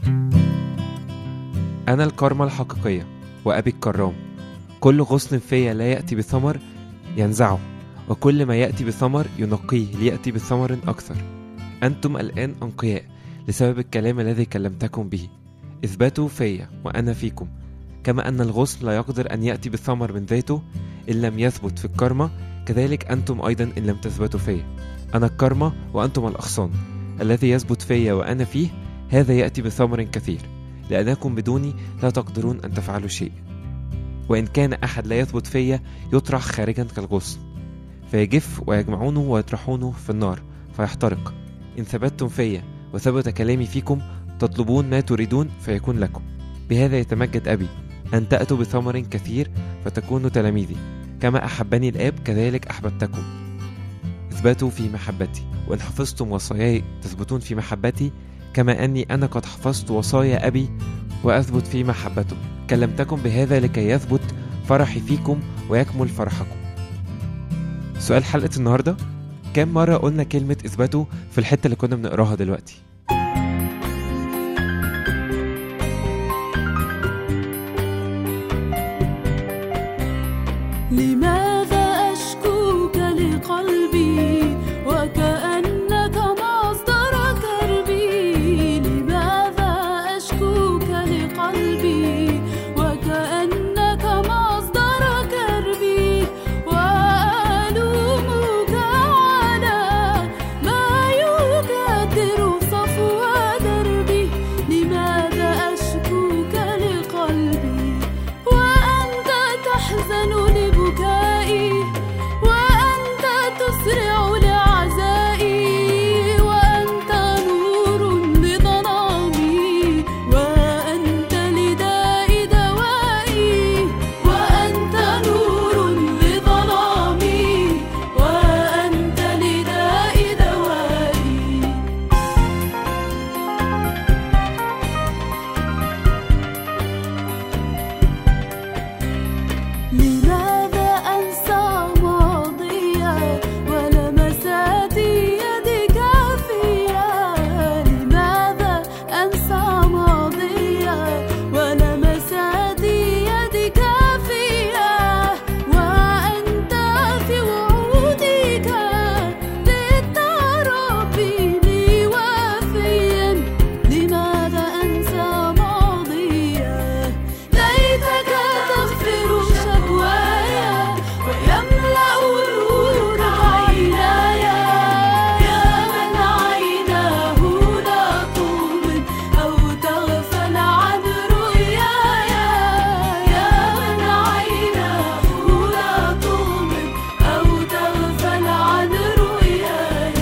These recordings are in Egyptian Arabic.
أنا الكرمة الحقيقية وأبي الكرام كل غصن فيا لا يأتي بثمر ينزعه وكل ما يأتي بثمر ينقيه ليأتي بثمر أكثر أنتم الآن أنقياء لسبب الكلام الذي كلمتكم به اثبتوا فيا وأنا فيكم كما أن الغصن لا يقدر أن يأتي بثمر من ذاته إن لم يثبت في الكرمة كذلك أنتم أيضا إن لم تثبتوا فيا أنا الكرمة وأنتم الأغصان الذي يثبت فيا وأنا فيه هذا يأتي بثمر كثير لأنكم بدوني لا تقدرون أن تفعلوا شيء وإن كان أحد لا يثبت فيا يطرح خارجا كالغصن فيجف ويجمعونه ويطرحونه في النار فيحترق إن ثبتتم فيا وثبت كلامي فيكم تطلبون ما تريدون فيكون لكم بهذا يتمجد أبي أن تأتوا بثمر كثير فتكونوا تلاميذي كما أحبني الآب كذلك أحببتكم اثبتوا في محبتي وإن حفظتم وصاياي تثبتون في محبتي كما أني أنا قد حفظت وصايا أبي وأثبت في محبته كلمتكم بهذا لكي يثبت فرحي فيكم ويكمل فرحكم سؤال حلقة النهاردة كم مرة قلنا كلمة اثبتوا في الحتة اللي كنا بنقراها دلوقتي لماذا أشكوك لقلبي وكأنك مصدر كربي لماذا أشكوك لقلبي وكأنك مصدر كربي وألومك على ما يكدر صفو دربي لماذا أشكوك لقلبي وأنت تحزن لبكائي وأنت تسرع لعزائي وأنت نور لظلامي وأنت لداء دوائي وأنت نور لظلامي وأنت لداء دوائي لماذا أنسى ماضيا ولمسات يدك فيا لماذا أنسى ماضيا ولمسات يدك فيا وأنت في وعودك للتربي لي وفيا لماذا أنسى ماضيا ليتك تغفر شكوايا ويملأ نورك عيناي يا من عيناه لا تؤمن أو تغفل عن رؤياي يا من عيناه لا تؤمن أو تغفل عن رؤياي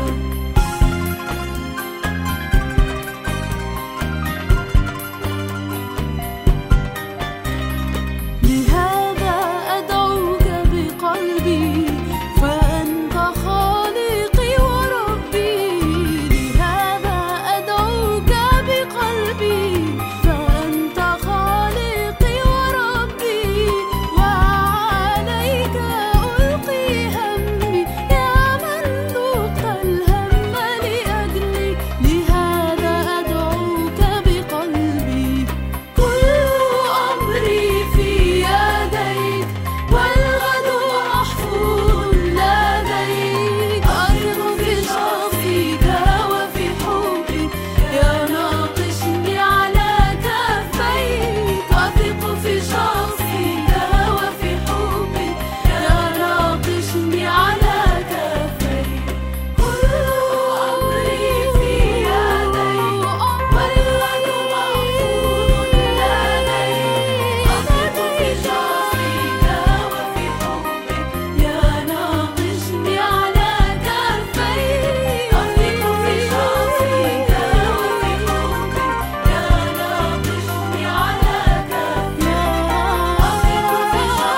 لهذا أدعوك بقلبي فأنت خالقي وربي لهذا أدعوك بقلبي فأنت خالقي وربي وعليك ألقي همي يا من ذقت الهم لأجلي لهذا أدعوك بقلبي كل أمري في يديك والغد محفوظ لديك أثق في شخصك وفي حبك يا ناقشني على كفيك أثق في شخصك وفي حبك يا ناقشني على كفيك كل أمري في يديك والغد محفوظ لديك أثق في شخصك وفي حبك يا ناقشني على كفيك أثق في شخصك وفي حبك يا ناقشني على كفيك أثق في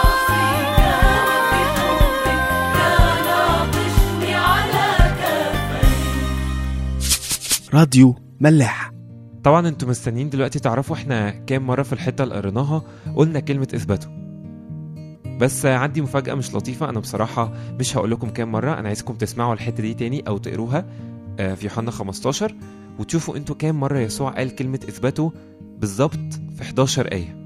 شخصك وفي حبك يا ناقشني على كفيك راديو ملاح طبعا انتوا مستنيين دلوقتي تعرفوا احنا كام مرة في الحتة اللي قريناها قلنا كلمة اثبتوا بس عندي مفاجأة مش لطيفة أنا بصراحة مش هقول لكم كام مرة أنا عايزكم تسمعوا الحتة دي تاني أو تقروها آه، في يوحنا 15 وتشوفوا انتوا كام مرة يسوع قال كلمة اثبتوا بالظبط في 11 آية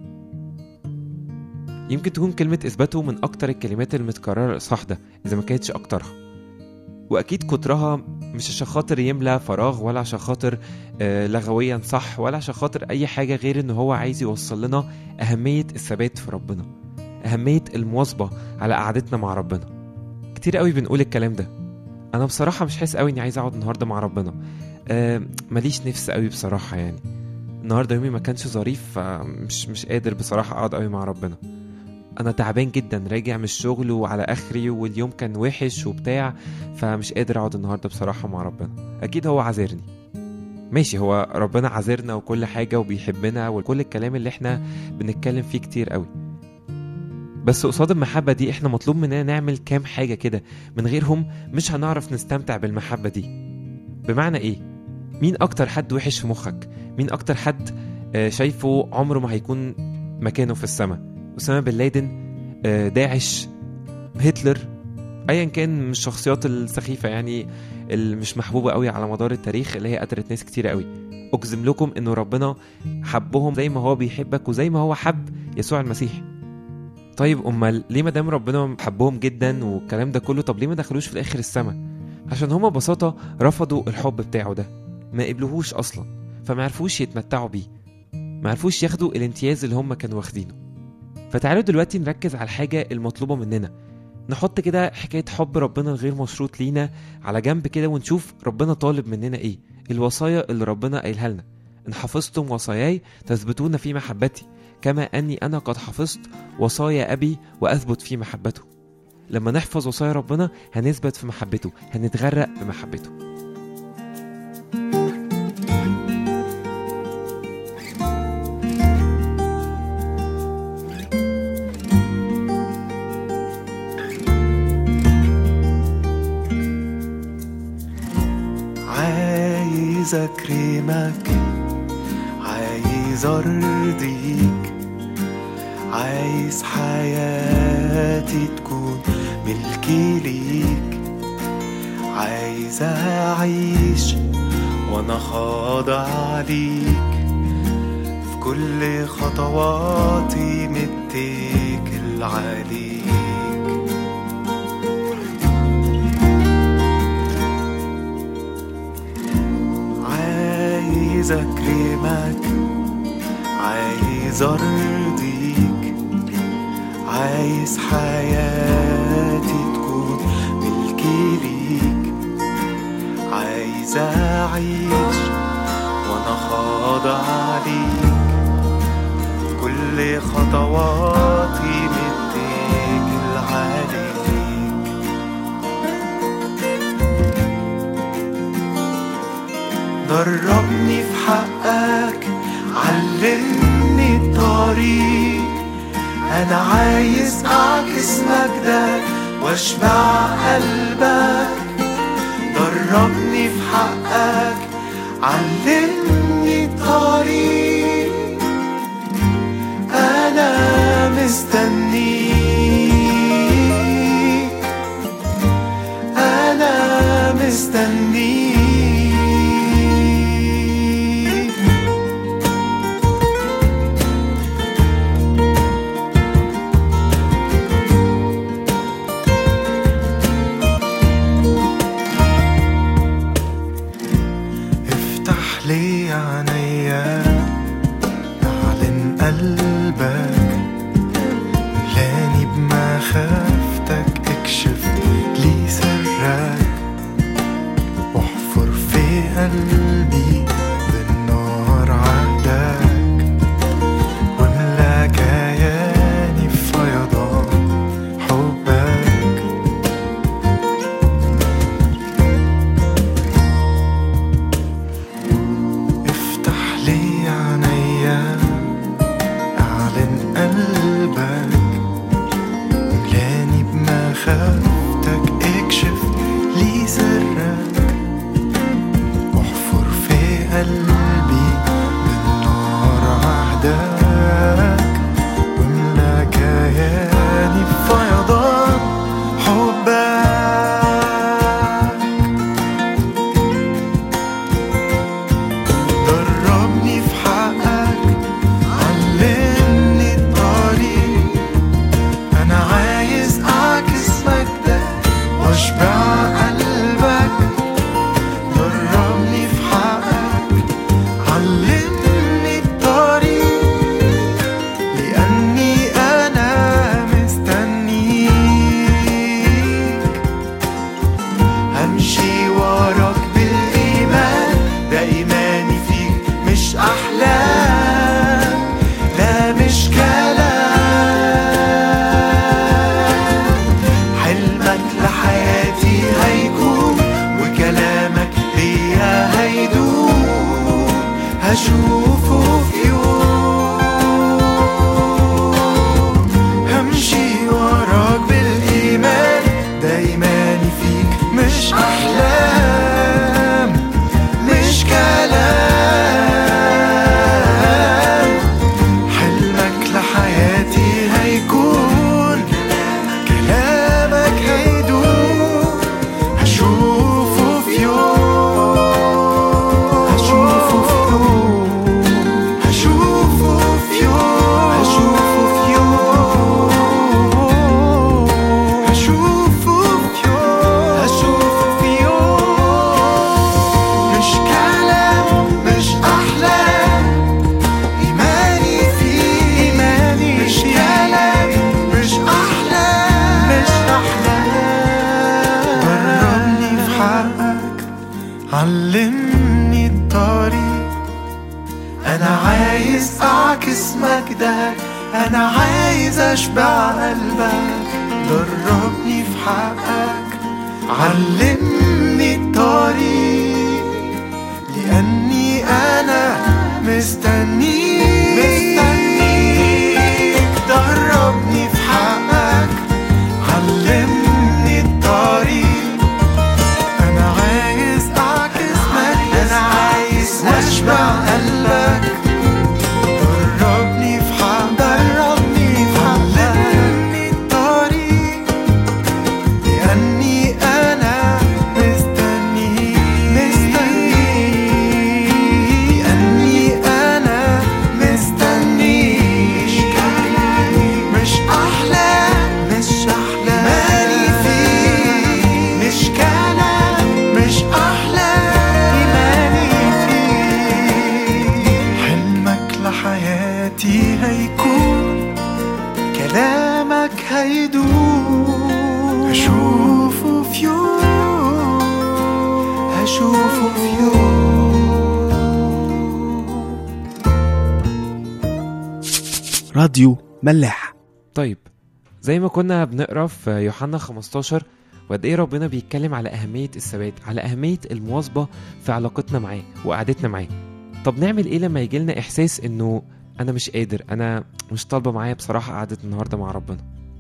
يمكن تكون كلمة اثبتوا من أكتر الكلمات المتكررة الإصحاح ده إذا ما كانتش أكترها وأكيد كترها مش عشان خاطر يملى فراغ ولا عشان خاطر آه لغويا صح ولا عشان خاطر أي حاجة غير إن هو عايز يوصل لنا أهمية الثبات في ربنا أهمية المواظبة على قعدتنا مع ربنا كتير قوي بنقول الكلام ده أنا بصراحة مش حاسس قوي إني عايز أقعد النهاردة مع ربنا آه ماليش نفس قوي بصراحة يعني النهارده يومي ما كانش ظريف فمش مش قادر بصراحة أقعد قوي مع ربنا أنا تعبان جدا راجع من الشغل وعلى آخري واليوم كان وحش وبتاع فمش قادر أقعد النهارده بصراحة مع ربنا أكيد هو عذرني ماشي هو ربنا عذرنا وكل حاجة وبيحبنا وكل الكلام اللي احنا بنتكلم فيه كتير قوي بس قصاد المحبة دي احنا مطلوب مننا نعمل كام حاجة كده من غيرهم مش هنعرف نستمتع بالمحبة دي بمعنى ايه؟ مين أكتر حد وحش في مخك؟ مين أكتر حد آه، شايفه عمره ما هيكون مكانه في السماء؟ أسامة بن لادن آه، داعش هتلر ايا كان من الشخصيات السخيفه يعني اللي مش محبوبه قوي على مدار التاريخ اللي هي قتلت ناس كتير قوي اجزم لكم انه ربنا حبهم زي ما هو بيحبك وزي ما هو حب يسوع المسيح طيب امال ليه ما دام ربنا حبهم جدا والكلام ده كله طب ليه ما دخلوش في الاخر السما عشان هما ببساطه رفضوا الحب بتاعه ده ما قبلوهوش اصلا فما عرفوش يتمتعوا بيه ما عرفوش ياخدوا الامتياز اللي هما كانوا واخدينه فتعالوا دلوقتي نركز على الحاجه المطلوبه مننا نحط كده حكاية حب ربنا الغير مشروط لينا على جنب كده ونشوف ربنا طالب مننا ايه الوصايا اللي ربنا قايلها لنا ان حفظتم وصاياي تثبتون في محبتي كما اني انا قد حفظت وصايا ابي واثبت في محبته لما نحفظ وصايا ربنا هنثبت في محبته هنتغرق بمحبته عايز اكرمك عايز ارضيك عايز حياتي تكون ملكي ليك عايز اعيش وانا خاضع ليك في كل خطواتي متكل عليك عايز اكرمك عايز ارضيك عايز حياتي تكون ملكي ليك عايز اعيش وانا خاضع ليك كل خطواتي متكل عليك دربني في حقك علمني الطريق انا عايز اعكس مجدك واشبع قلبك دربني في حقك علمني الطريق انا مستنيك انا مستنيك افتح لي عينيا اعلن قلبك ملاني بمخافتك اكشف لي سرك واحفر في قلبي بالنار عهدك واملا كياني بفيضان حبك افتح لي عينيا اعلن قلبك ملاني بمخافتك اكشف لي سرك واحفر في هشوفه في يوم همشي وراك بالإيمان ده إيماني فيك مش أحلام مش كلام حلمك لحياتي هيكون كلامك هيدوم هشوفه في يوم هشوفه في يوم هشوفه في يوم هشوفه في يوم هشوفه في يوم هشوفه في يوم مش كلام مش أحلام إيماني فيه إيماني مش كلام مش أحلام مش أحلام دربني في حقك علمني الطريق أنا عايز أعكس مجدك أنا عايز أشبع قلبك دربني في حقك علمني الطريق لأني أنا مستنيك مستنيك دربني في حقك علمني الطريق أنا عايز أعكس مجدك أنا عايز أشبع قلبك دربني في حقك دربني في حقك علمني الطريق لأني أنا مستنيك مستنيك لأني أنا مستنيك مش أحلى مش أحلى مالي فيك مش كلام مش أحلى إيماني فيك حلمك لحياتي هيكون كلامك هيدوم هشوفه في يوم هشوفه في يوم راديو ملاح طيب زي ما كنا بنقرا في يوحنا 15 وقد ايه ربنا بيتكلم على اهميه الثبات على اهميه المواظبه في علاقتنا معاه وقعدتنا معاه طب نعمل ايه لما يجي لنا احساس انه انا مش قادر انا مش طالبه معايا بصراحه قعده النهارده مع ربنا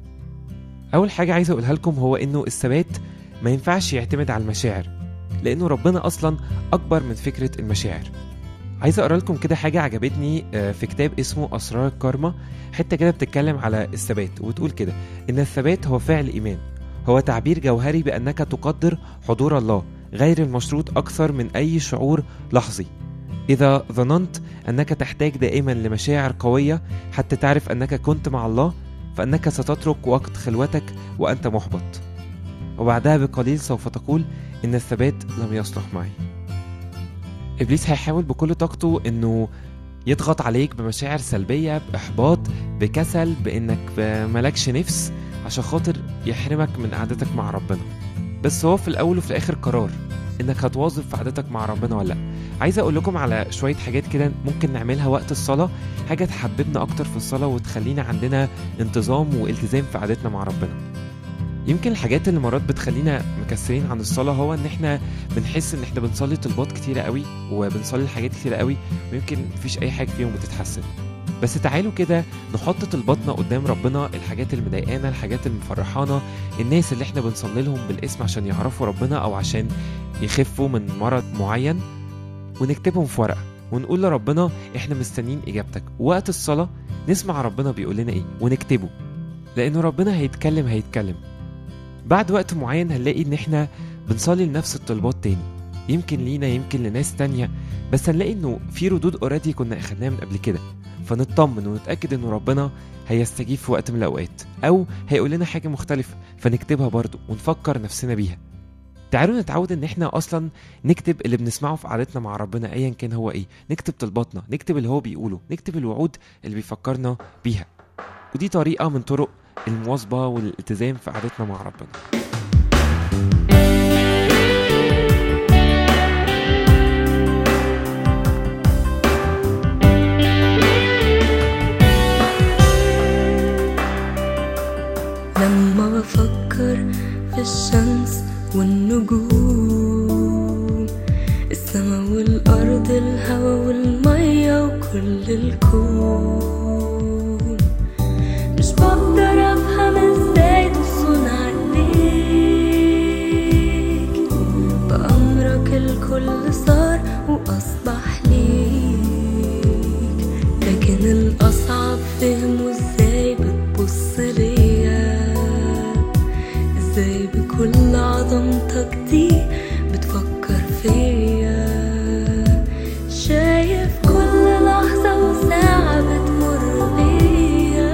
اول حاجه عايز اقولها لكم هو انه الثبات ما ينفعش يعتمد على المشاعر لانه ربنا اصلا اكبر من فكره المشاعر عايز اقرا لكم كده حاجه عجبتني آه، في كتاب اسمه اسرار الكارما حته كده بتتكلم على الثبات وتقول كده ان الثبات هو فعل ايمان هو تعبير جوهري بانك تقدر حضور الله غير المشروط اكثر من اي شعور لحظي اذا ظننت انك تحتاج دائما لمشاعر قويه حتى تعرف انك كنت مع الله فانك ستترك وقت خلوتك وانت محبط وبعدها بقليل سوف تقول ان الثبات لم يصلح معي ابليس هيحاول بكل طاقته انه يضغط عليك بمشاعر سلبية بإحباط بكسل بإنك ملكش نفس عشان خاطر يحرمك من قعدتك مع ربنا بس هو في الأول وفي الآخر قرار إنك هتواظب في قعدتك مع ربنا ولا لأ عايز أقول لكم على شوية حاجات كده ممكن نعملها وقت الصلاة حاجة تحببنا أكتر في الصلاة وتخلينا عندنا انتظام والتزام في قعدتنا مع ربنا يمكن الحاجات اللي مرات بتخلينا مكسرين عن الصلاة هو إن إحنا بنحس إن إحنا بنصلي طلبات كتيرة قوي وبنصلي حاجات كتيرة قوي ويمكن مفيش اي حاجه فيهم بتتحسن بس تعالوا كده نحط طلباتنا قدام ربنا الحاجات اللي مضايقانا الحاجات اللي مفرحانا الناس اللي احنا بنصلي لهم بالاسم عشان يعرفوا ربنا او عشان يخفوا من مرض معين ونكتبهم في ورقه ونقول لربنا احنا مستنيين اجابتك وقت الصلاه نسمع ربنا بيقول لنا ايه ونكتبه لانه ربنا هيتكلم هيتكلم بعد وقت معين هنلاقي ان احنا بنصلي لنفس الطلبات تاني يمكن لينا يمكن لناس تانية بس هنلاقي انه في ردود اوريدي كنا اخدناها من قبل كده فنطمن ونتاكد انه ربنا هيستجيب في وقت من الاوقات او هيقول لنا حاجه مختلفه فنكتبها برضو ونفكر نفسنا بيها تعالوا نتعود ان احنا اصلا نكتب اللي بنسمعه في قعدتنا مع ربنا ايا كان هو ايه نكتب طلباتنا نكتب اللي هو بيقوله نكتب الوعود اللي بيفكرنا بيها ودي طريقه من طرق المواظبه والالتزام في قعدتنا مع ربنا لما بفكر في الشمس والنجوم السما والأرض الهوا والمية كل الكون مش بقدر افهم ازاي تصون عليك بأمرك الكل صار وأصبح ليك لكن الأصعب فهمه ازاي بتبص ليا ازاي بكل عظمتك دي بتفكر فيا شايف كل لحظة وساعة بتمر بيا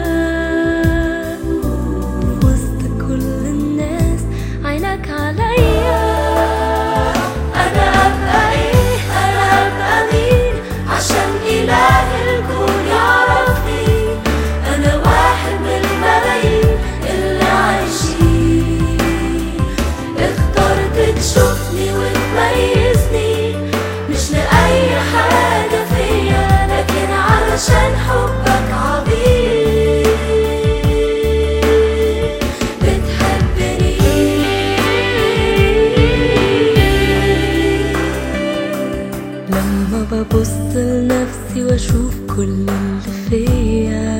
وسط كل الناس عينك عليا أنا أبقى إيه أنا أبقى مين عشان إله الكون يعرفني أنا واحد من الملايين اللي عايشين اخترت تشوفني وتميزني مش لأي حاجة فيا لكن علشان حبك عظيم بتحبني لما ببص لنفسي واشوف كل اللي فيا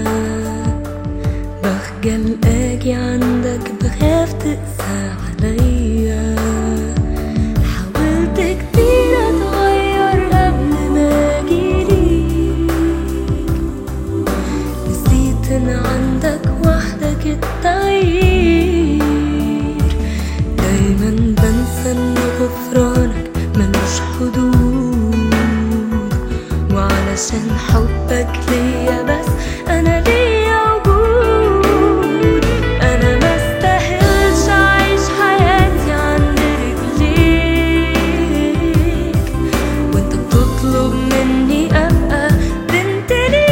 بخجل اجي عندك بخاف تقسى عليا حاولت كتير اتغير قبل ما اجيليك نسيت ان عندك وحدك التغيير دايما بنسى ان غفرانك ملوش حدود وعلشان حبك ليا بس انا ليا وجود انا ما استاهلش اعيش حياتي عند رجليك وانت بتطلب مني ابقى بنت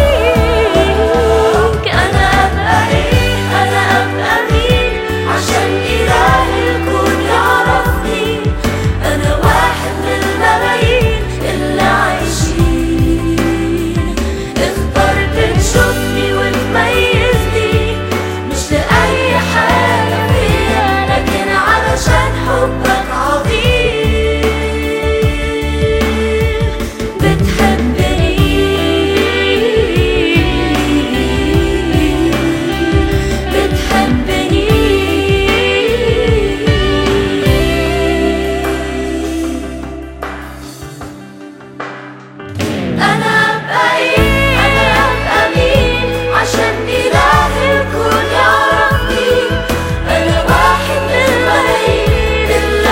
ليك انا ابقى ايه انا ابقى مين عشان اله الكون يعرفني انا واحد من الملايين اللي عايشين اخترت تشوفني وتميزني مش لأي حاجة فيا لكن علشان حبك عظيم بتحبني بتحبني أنا أبقى إيه أنا أبقى مين عشان إله الكون يعرفني أنا واحد من الملايين اللي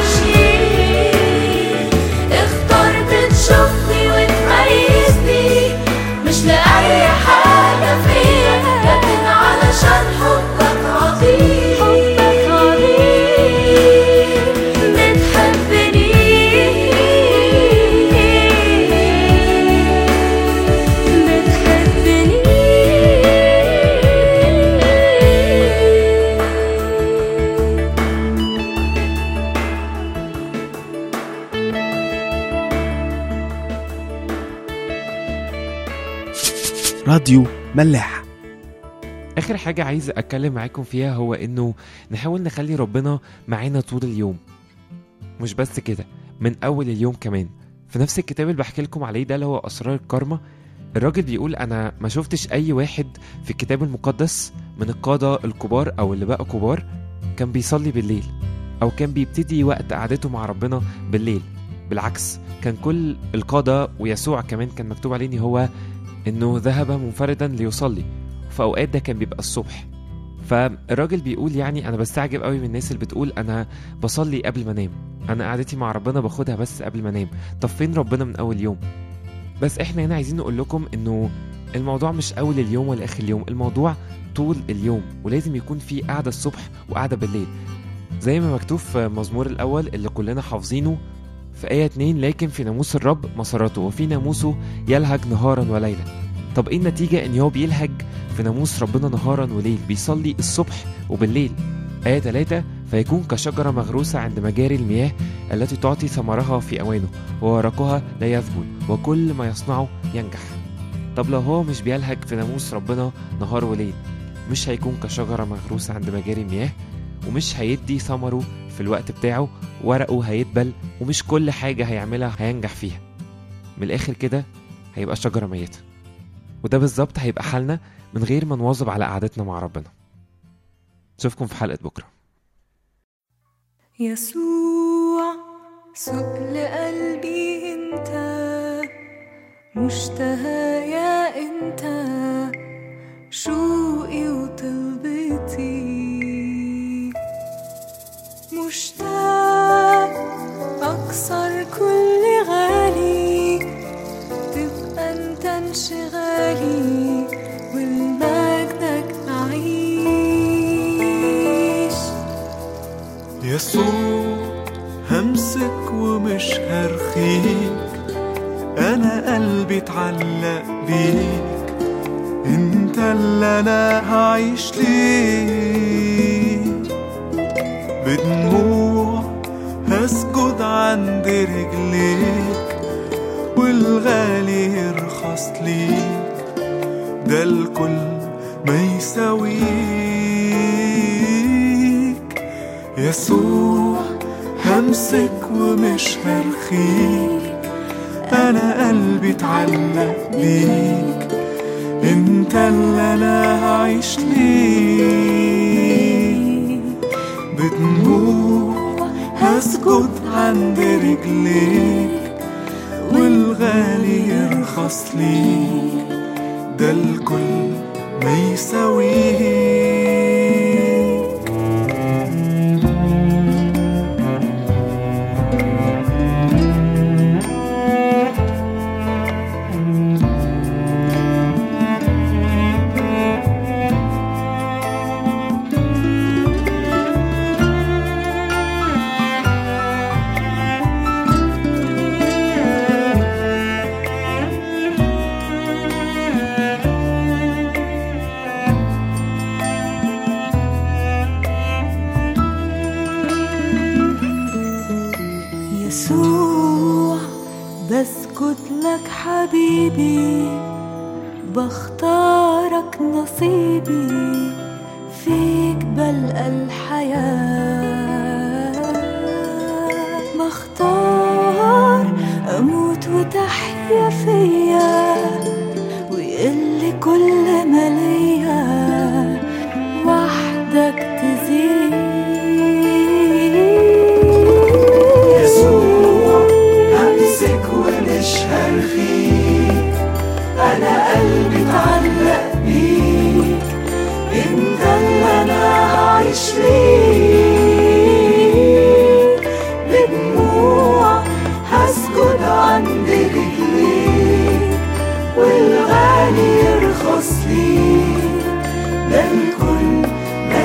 عايشين اخترت تشوفني وتميزني مش لأي حاجة فيا لكن علشان حبك عظيم حبك عظيم بتحبني بتحبني راديو ملاح اخر حاجه عايز اتكلم معاكم فيها هو انه نحاول نخلي ربنا معانا طول اليوم مش بس كده من اول اليوم كمان في نفس الكتاب اللي بحكي لكم عليه ده اللي هو اسرار الكارما الراجل بيقول انا ما شفتش اي واحد في الكتاب المقدس من القاده الكبار او اللي بقى كبار كان بيصلي بالليل او كان بيبتدي وقت قعدته مع ربنا بالليل بالعكس كان كل القاده ويسوع كمان كان مكتوب عليه ان هو انه ذهب منفردا ليصلي في اوقات ده كان بيبقى الصبح فالراجل بيقول يعني انا بستعجب قوي من الناس اللي بتقول انا بصلي قبل ما انام انا قعدتي مع ربنا باخدها بس قبل ما انام طب فين ربنا من اول يوم بس احنا هنا عايزين نقول لكم انه الموضوع مش اول اليوم ولا اخر اليوم الموضوع طول اليوم ولازم يكون في قعده الصبح وقعده بالليل زي ما مكتوب في مزمور الاول اللي كلنا حافظينه في آية 2 لكن في ناموس الرب مساراته وفي ناموسه يلهج نهارا وليلا طب ايه النتيجة ان هو بيلهج في ناموس ربنا نهارا وليل بيصلي الصبح وبالليل آية 3 فيكون كشجرة مغروسة عند مجاري المياه التي تعطي ثمرها في أوانه وورقها لا يذبل وكل ما يصنعه ينجح طب لو هو مش بيلهج في ناموس ربنا نهار وليل مش هيكون كشجرة مغروسة عند مجاري المياه ومش هيدي ثمره في الوقت بتاعه ورقه هيدبل ومش كل حاجة هيعملها هينجح فيها من الآخر كده هيبقى شجرة ميتة وده بالظبط هيبقى حالنا من غير ما نواظب على قعدتنا مع ربنا نشوفكم في حلقة بكرة يسوع سؤل قلبي انت مشتهى يا انت شوقي وطلبتي مشتاق اكسر كل غالي تبقى انت انشغالي ولمجدك اعيش يسوع همسك ومش هرخيك انا قلبي اتعلق بيك انت اللي انا هعيش ليك بدموع هسجد عند رجليك والغالي يرخص ليك ده الكل ما يساويك يسوع همسك ومش هرخيك انا قلبي اتعلق بيك انت اللي انا هعيش ليك بدموع هسجد عند رجليك والغالي يرخص ليك ده الكل ما يساويك يسوع بسكت لك حبيبي بختارك نصيبي فيك بلقى الحياة بختار أموت وتحيا فيا ويقل كل ما ليا وحدك تزيد يسوع همسك ومش هرخيك انا قلبي اتعلق بيك انت اللي انا هعيش ليك بدموع هسجد عند رجليك والغالي يرخص ليك ده الكل ما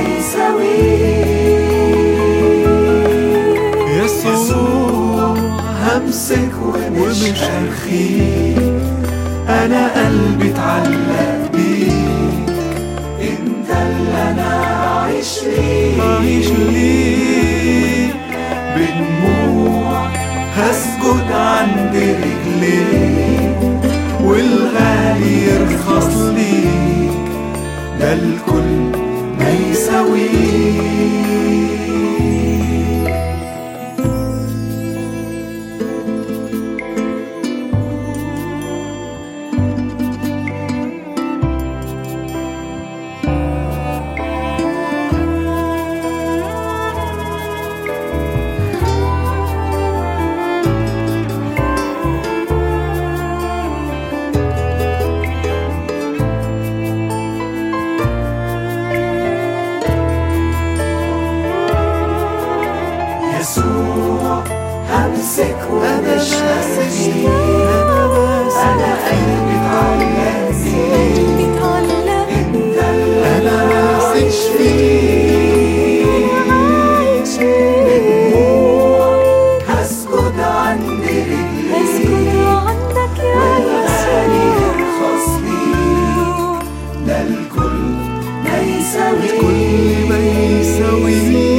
يساويك يسوع همسك ومش هرخيك انا قلبي اتعلق بيك انت اللي انا هعيش ليك هعيش ليك بدموع هسجد عند رجليك والغالي يرخص ليك ده الكل ما يساويك يسوع همسك ومش هسيب انا قلبي اتعلق بيك اتعلق انت اللي انا عايش فيه بدموع هسجد عند رجليك اسكت عندك يا والغالي يسوع يرخص ليك ده الكل ما يساويك الكل ما يساويك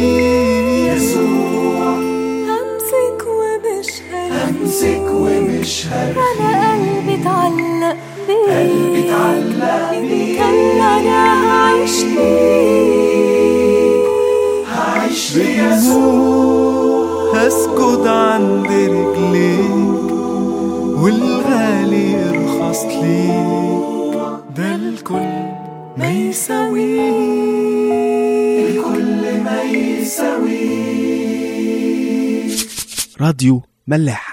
يسوع همسك ومش همسك هرخيك ومش هرخيك انا قلبي اتعلق بيك قلبي اتعلق بيك. انت اللي انا هعيش ليك هعيش بيسوع هسجد عند رجليك والغالي يرخص ليك ده الكل ما يساوي الكل ما يساوي راديو ملاح